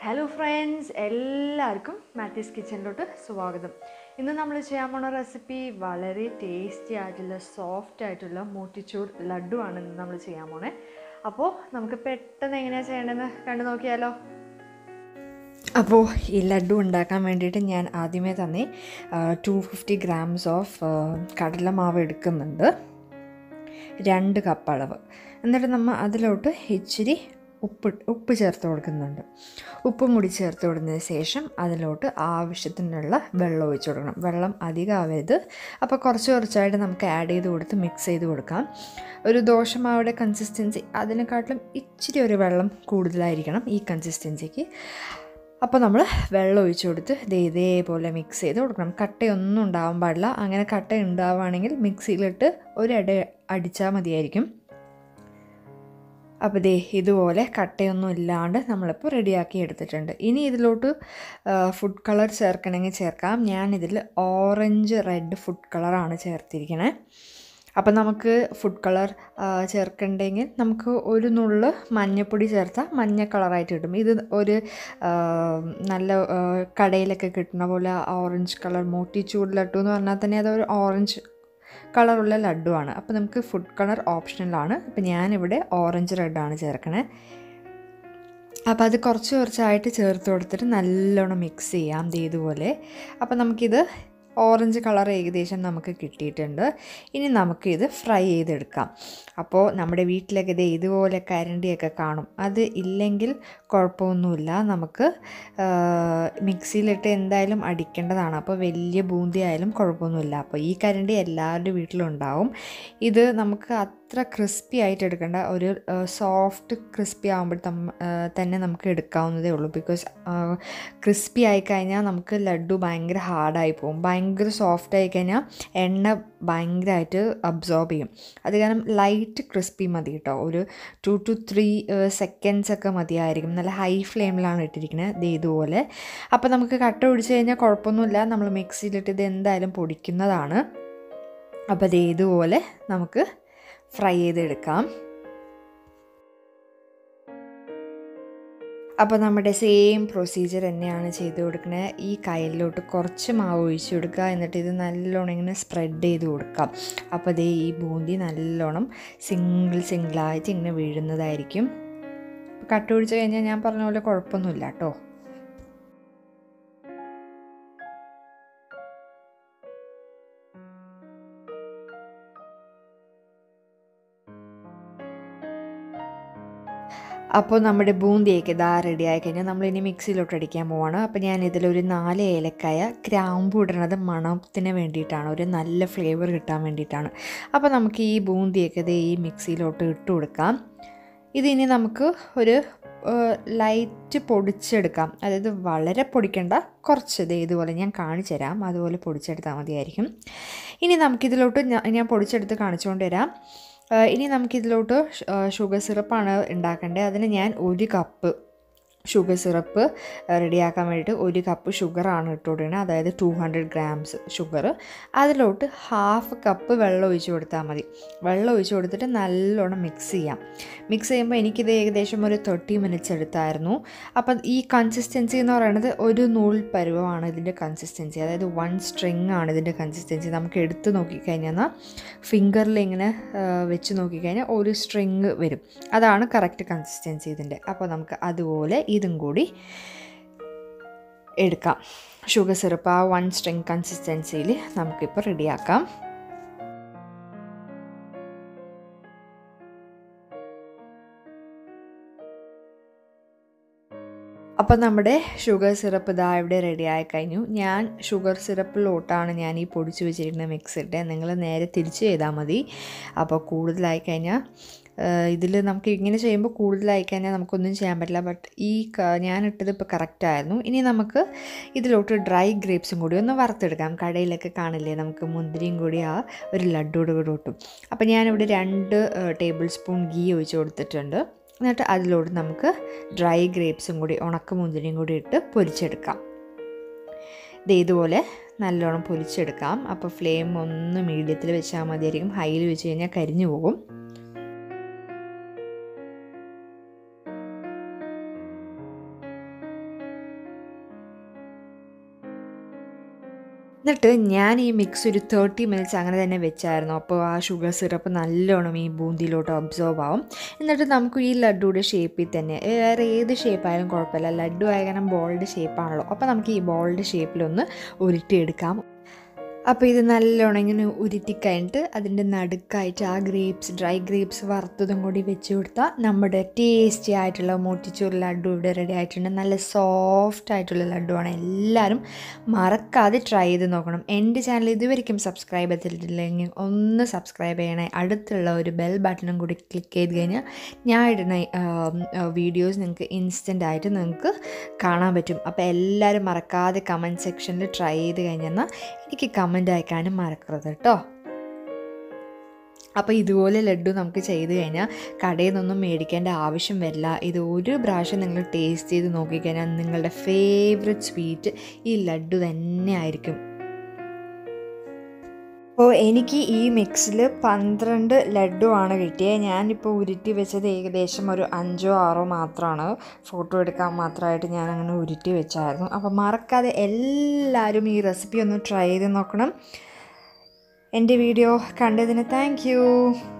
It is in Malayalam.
ഹലോ ഫ്രണ്ട്സ് എല്ലാവർക്കും മാത്യൂസ് കിച്ചണിലോട്ട് സ്വാഗതം ഇന്ന് നമ്മൾ ചെയ്യാൻ പോണ റെസിപ്പി വളരെ ടേസ്റ്റി ആയിട്ടുള്ള സോഫ്റ്റ് ആയിട്ടുള്ള മോട്ടിച്ചൂർ ലഡു ആണ് ഇന്ന് നമ്മൾ ചെയ്യാൻ പോണേ അപ്പോൾ നമുക്ക് പെട്ടെന്ന് എങ്ങനെയാണ് ചെയ്യേണ്ടതെന്ന് കണ്ടു നോക്കിയാലോ അപ്പോൾ ഈ ലഡു ഉണ്ടാക്കാൻ വേണ്ടിയിട്ട് ഞാൻ ആദ്യമേ തന്നെ ടു ഫിഫ്റ്റി ഗ്രാംസ് ഓഫ് കടലമാവ് എടുക്കുന്നുണ്ട് രണ്ട് കപ്പ് അളവ് എന്നിട്ട് നമ്മൾ അതിലോട്ട് ഇച്ചിരി ഉപ്പ് ഉപ്പ് ചേർത്ത് കൊടുക്കുന്നുണ്ട് ഉപ്പും കൂടി ചേർത്ത് കൊടുത്തതിന് ശേഷം അതിലോട്ട് ആവശ്യത്തിനുള്ള വെള്ളം ഒഴിച്ച് കൊടുക്കണം വെള്ളം അധികം ആവരുത് അപ്പോൾ കുറച്ച് കുറച്ചായിട്ട് നമുക്ക് ആഡ് ചെയ്ത് കൊടുത്ത് മിക്സ് ചെയ്ത് കൊടുക്കാം ഒരു ദോശമാവിടെ കൺസിസ്റ്റൻസി അതിനെക്കാട്ടിലും ഇച്ചിരി ഒരു വെള്ളം കൂടുതലായിരിക്കണം ഈ കൺസിസ്റ്റൻസിക്ക് അപ്പോൾ നമ്മൾ വെള്ളം ഒഴിച്ച് കൊടുത്ത് ദേ ഇതേപോലെ മിക്സ് ചെയ്ത് കൊടുക്കണം കട്ടയൊന്നും ഉണ്ടാവാൻ പാടില്ല അങ്ങനെ കട്ട ഉണ്ടാവുകയാണെങ്കിൽ മിക്സിയിലിട്ട് ഒരട അടിച്ചാൽ മതിയായിരിക്കും അപ്പോൾ ദേ ഇതുപോലെ കട്ടയൊന്നും ഇല്ലാണ്ട് നമ്മളിപ്പോൾ റെഡിയാക്കി എടുത്തിട്ടുണ്ട് ഇനി ഇതിലോട്ട് ഫുഡ് കളർ ചേർക്കണമെങ്കിൽ ചേർക്കാം ഞാനിതിൽ ഓറഞ്ച് റെഡ് ഫുഡ് കളറാണ് ചേർത്തിരിക്കണേ അപ്പോൾ നമുക്ക് ഫുഡ് കളർ ചേർക്കണ്ടെങ്കിൽ നമുക്ക് ഒരു നുള്ള് മഞ്ഞപ്പൊടി ചേർത്താൽ മഞ്ഞ കളറായിട്ട് കിട്ടും ഇത് ഒരു നല്ല കടയിലൊക്കെ കിട്ടുന്ന പോലെ ഓറഞ്ച് കളർ മോട്ടിച്ചൂട് ലഡു എന്ന് പറഞ്ഞാൽ തന്നെ അതൊരു ഓറഞ്ച് കളറുള്ള ലഡുവാണ് അപ്പോൾ നമുക്ക് ഫുഡ് കളർ ഓപ്ഷണലാണ് അപ്പോൾ ഞാനിവിടെ ഓറഞ്ച് റെഡാണ് ചേർക്കണേ അപ്പോൾ അത് കുറച്ച് കുറച്ചായിട്ട് ചേർത്ത് കൊടുത്തിട്ട് നല്ലോണം മിക്സ് ചെയ്യാം ദേ ഇതുപോലെ അപ്പോൾ നമുക്കിത് ഓറഞ്ച് കളർ ഏകദേശം നമുക്ക് കിട്ടിയിട്ടുണ്ട് ഇനി നമുക്കിത് ഫ്രൈ ചെയ്തെടുക്കാം അപ്പോൾ നമ്മുടെ വീട്ടിലൊക്കെ ഇത് ഇതുപോലെ കരണ്ടിയൊക്കെ കാണും അത് ഇല്ലെങ്കിൽ കുഴപ്പമൊന്നുമില്ല നമുക്ക് മിക്സിയിലിട്ട് എന്തായാലും അടിക്കേണ്ടതാണ് അപ്പോൾ വലിയ ബൂന്തി ആയാലും കുഴപ്പമൊന്നുമില്ല അപ്പോൾ ഈ കരണ്ടി എല്ലാവരുടെ വീട്ടിലും ഉണ്ടാവും ഇത് നമുക്ക് അത്ര ക്രിസ്പി ആയിട്ട് എടുക്കേണ്ട ഒരു സോഫ്റ്റ് ക്രിസ്പി ആകുമ്പോൾ തന്നെ നമുക്ക് എടുക്കാവുന്നതേ ഉള്ളൂ ബിക്കോസ് ക്രിസ്പി ആയിക്കഴിഞ്ഞാൽ നമുക്ക് ലഡു ഭയങ്കര ഹാർഡായി പോകും ഭയങ്കര സോഫ്റ്റ് ആയിക്കഴിഞ്ഞാൽ എണ്ണ ഭയങ്കരമായിട്ട് അബ്സോർബ് ചെയ്യും അത് കാരണം ലൈറ്റ് ക്രിസ്പി മതി കേട്ടോ ഒരു ടു ടു ത്രീ സെക്കൻഡ്സ് ഒക്കെ മതിയായിരിക്കും നല്ല ഹൈ ഫ്ലെയിമിലാണ് ഇട്ടിരിക്കുന്നത് ഇത് ഇതുപോലെ അപ്പോൾ നമുക്ക് കട്ട പിടിച്ച് കഴിഞ്ഞാൽ കുഴപ്പമൊന്നുമില്ല നമ്മൾ മിക്സിയിലിട്ട് ഇത് എന്തായാലും പൊടിക്കുന്നതാണ് അപ്പോൾ ഇത് ഇതുപോലെ നമുക്ക് ഫ്രൈ ചെയ്തെടുക്കാം അപ്പോൾ നമ്മുടെ സെയിം പ്രൊസീജിയർ തന്നെയാണ് ചെയ്ത് കൊടുക്കുന്നത് ഈ കയ്യിലോട്ട് കുറച്ച് മാവ് ഒഴിച്ച് കൊടുക്കുക എന്നിട്ട് ഇത് നല്ലോണം ഇങ്ങനെ സ്പ്രെഡ് ചെയ്ത് കൊടുക്കാം അപ്പോൾ അതേ ഈ ബൂന്തി നല്ലോണം സിംഗിൾ സിംഗിളായിട്ട് ഇങ്ങനെ വീഴുന്നതായിരിക്കും കട്ട് പിടിച്ച് കഴിഞ്ഞാൽ ഞാൻ പറഞ്ഞ പോലെ കുഴപ്പമൊന്നുമില്ല കേട്ടോ അപ്പോൾ നമ്മുടെ ബൂന്തിയൊക്കെ ഇതാ റെഡി ആയി കഴിഞ്ഞാൽ നമ്മളിനി മിക്സിയിലോട്ട് അടിക്കാൻ പോവാണ് അപ്പോൾ ഞാൻ ഇതിലൊരു നാല് ഏലക്കായ ഗ്രാമ്പു ഇടുന്നത് മണത്തിന് വേണ്ടിയിട്ടാണ് ഒരു നല്ല ഫ്ലേവർ കിട്ടാൻ വേണ്ടിയിട്ടാണ് അപ്പോൾ നമുക്ക് ഈ ബൂന്തിയൊക്കെ ഇത് ഈ മിക്സിയിലോട്ട് ഇട്ട് കൊടുക്കാം ഇതിനി നമുക്ക് ഒരു ലൈറ്റ് പൊടിച്ചെടുക്കാം അതായത് വളരെ പൊടിക്കേണ്ട കുറച്ച് ഇത് ഇതുപോലെ ഞാൻ കാണിച്ചു തരാം അതുപോലെ പൊടിച്ചെടുത്താൽ മതിയായിരിക്കും ഇനി നമുക്കിതിലോട്ട് ഞാൻ പൊടിച്ചെടുത്ത് കാണിച്ചുകൊണ്ട് തരാം ഇനി നമുക്കിതിലോട്ട് ഷുഗർ സിറപ്പാണ് ഉണ്ടാക്കേണ്ടത് അതിന് ഞാൻ ഒരു കപ്പ് ഷുഗർ സിറപ്പ് റെഡിയാക്കാൻ വേണ്ടിയിട്ട് ഒരു കപ്പ് ഷുഗറാണ് ഇട്ട് കൊടുക്കുന്നത് അതായത് ടു ഹൺഡ്രഡ് ഗ്രാംസ് ഷുഗർ അതിലോട്ട് ഹാഫ് കപ്പ് വെള്ളം ഒഴിച്ച് കൊടുത്താൽ മതി വെള്ളം ഒഴിച്ച് കൊടുത്തിട്ട് നല്ലോണം മിക്സ് ചെയ്യാം മിക്സ് ചെയ്യുമ്പോൾ എനിക്കിത് ഏകദേശം ഒരു തേർട്ടി മിനിറ്റ്സ് എടുത്തായിരുന്നു അപ്പം ഈ കൺസിസ്റ്റൻസി എന്ന് പറയുന്നത് ഒരു നൂൽ പരുവമാണ് ഇതിൻ്റെ കൺസിസ്റ്റൻസി അതായത് വൺ സ്ട്രിങ് ആണ് ഇതിൻ്റെ കൺസിസ്റ്റൻസി നമുക്ക് എടുത്ത് നോക്കിക്കഴിഞ്ഞാൽ ഫിംഗറിൽ ഇങ്ങനെ വെച്ച് നോക്കിക്കഴിഞ്ഞാൽ ഒരു സ്ട്രിങ് വരും അതാണ് കറക്റ്റ് കൺസിസ്റ്റൻസി ഇതിൻ്റെ അപ്പോൾ നമുക്ക് അതുപോലെ ഇതും കൂടി എടുക്കാം ഷുഗർ സിറപ്പ് ആ വൺ സ്ട്രിങ് കൺസിസ്റ്റൻസിയിൽ നമുക്കിപ്പോൾ റെഡിയാക്കാം അപ്പോൾ നമ്മുടെ ഷുഗർ സിറപ്പ് ഇതാ ഇവിടെ റെഡി ആയി കഴിഞ്ഞു ഞാൻ ഷുഗർ സിറപ്പിലോട്ടാണ് ഞാൻ ഈ പൊടിച്ച് വെച്ചിരിക്കുന്ന മിക്സ് ഇട്ടേ നിങ്ങൾ നേരെ തിരിച്ച് ചെയ്താൽ മതി അപ്പോൾ കൂടുതലായി കഴിഞ്ഞാൽ ഇതിൽ നമുക്ക് ഇങ്ങനെ ചെയ്യുമ്പോൾ കൂടുതലായി കഴിഞ്ഞാൽ നമുക്കൊന്നും ചെയ്യാൻ പറ്റില്ല ബട്ട് ഈ ഞാൻ ഇട്ടത് ഇപ്പോൾ കറക്റ്റായിരുന്നു ഇനി നമുക്ക് ഇതിലോട്ട് ഡ്രൈ ഗ്രേപ്സും കൂടി ഒന്ന് വറുത്തെടുക്കാം കടയിലൊക്കെ കാണില്ലേ നമുക്ക് മുന്തിരിയും കൂടി ആ ഒരു ലഡുവിടെ കൂടെ കിട്ടും അപ്പോൾ ഞാനിവിടെ രണ്ട് ടേബിൾ സ്പൂൺ ഗീ ഒഴിച്ച് കൊടുത്തിട്ടുണ്ട് എന്നിട്ട് അതിലോട്ട് നമുക്ക് ഡ്രൈ ഗ്രേപ്സും കൂടി ഉണക്ക മുന്തിരിയും കൂടി ഇട്ട് പൊരിച്ചെടുക്കാം ഇത് ഇതുപോലെ നല്ലോണം പൊരിച്ചെടുക്കാം അപ്പോൾ ഫ്ലെയിം ഒന്ന് മീഡിയത്തിൽ വെച്ചാൽ മതിയായിരിക്കും ഹൈയിൽ വെച്ച് കഴിഞ്ഞാൽ കരിഞ്ഞു പോകും എന്നിട്ട് ഞാൻ ഈ മിക്സ് ഒരു തേർട്ടി മിനിറ്റ്സ് അങ്ങനെ തന്നെ വെച്ചായിരുന്നു അപ്പോൾ ആ ഷുഗർ സിറപ്പ് നല്ലോണം ഈ ബൂന്തിയിലോട്ട് ഒബ്സോർവ് ആവും എന്നിട്ട് നമുക്ക് ഈ ലഡ്ഡുയുടെ ഷേപ്പിൽ തന്നെ വേറെ ഏത് ഷേപ്പായാലും കുഴപ്പമില്ല ലഡ്ഡു ആയ കാരണം ബോൾഡ് ഷേപ്പാണല്ലോ അപ്പോൾ നമുക്ക് ഈ ബോൾഡ് ഷേപ്പിലൊന്ന് ഉരുട്ടിയെടുക്കാം അപ്പോൾ ഇത് നല്ലോണം ഇങ്ങനെ ഉരുട്ടി കഴിഞ്ഞിട്ട് അതിൻ്റെ നടുക്കായിട്ട് ആ ഗ്രേപ്സ് ഡ്രൈ ഗ്രേപ്സ് വറുത്തതും കൂടി വെച്ച് കൊടുത്താൽ നമ്മുടെ ടേസ്റ്റി ആയിട്ടുള്ള മോട്ടിച്ചോറ് ലഡ്ഡു ഇവിടെ റെഡി ആയിട്ടുണ്ട് നല്ല സോഫ്റ്റ് ആയിട്ടുള്ള ലഡ്ഡുവാണ് എല്ലാവരും മറക്കാതെ ട്രൈ ചെയ്ത് നോക്കണം എൻ്റെ ചാനൽ ഇതുവരെയും സബ്സ്ക്രൈബ് ചെയ്തിട്ടില്ലെങ്കിൽ ഒന്ന് സബ്സ്ക്രൈബ് ചെയ്യണേ അടുത്തുള്ള ഒരു ബെൽ ബട്ടണും കൂടി ക്ലിക്ക് ചെയ്ത് കഴിഞ്ഞാൽ ഞാൻ ഇടുന്ന വീഡിയോസ് നിങ്ങൾക്ക് ഇൻസ്റ്റൻ്റ് ആയിട്ട് നിങ്ങൾക്ക് കാണാൻ പറ്റും അപ്പോൾ എല്ലാവരും മറക്കാതെ കമൻറ്റ് സെക്ഷനിൽ ട്രൈ ചെയ്ത് കഴിഞ്ഞെന്നാൽ എനിക്ക് കമൻറ്റ് അയക്കാനും മറക്കരുത് കേട്ടോ അപ്പോൾ ഇതുപോലെ ലഡ്ഡു നമുക്ക് ചെയ്ത് കഴിഞ്ഞാൽ കടയിൽ നിന്നൊന്നും മേടിക്കേണ്ട ആവശ്യം വരില്ല ഇത് ഒരു പ്രാവശ്യം നിങ്ങൾ ടേസ്റ്റ് ചെയ്ത് നോക്കിക്കഴിഞ്ഞാൽ നിങ്ങളുടെ ഫേവററ്റ് സ്വീറ്റ് ഈ ലഡ്ഡു തന്നെ ആയിരിക്കും അപ്പോൾ എനിക്ക് ഈ മിക്സിൽ പന്ത്രണ്ട് ലഡ്ഡു ആണ് കിട്ടിയത് ഞാനിപ്പോൾ ഉരുട്ടി വെച്ചത് ഏകദേശം ഒരു അഞ്ചോ ആറോ മാത്രമാണ് ഫോട്ടോ എടുക്കാൻ മാത്രമായിട്ട് ഞാൻ അങ്ങനെ ഉരുട്ടി വെച്ചായിരുന്നു അപ്പോൾ മറക്കാതെ എല്ലാവരും ഈ റെസിപ്പി ഒന്ന് ട്രൈ ചെയ്ത് നോക്കണം എൻ്റെ വീഡിയോ കണ്ടതിന് താങ്ക്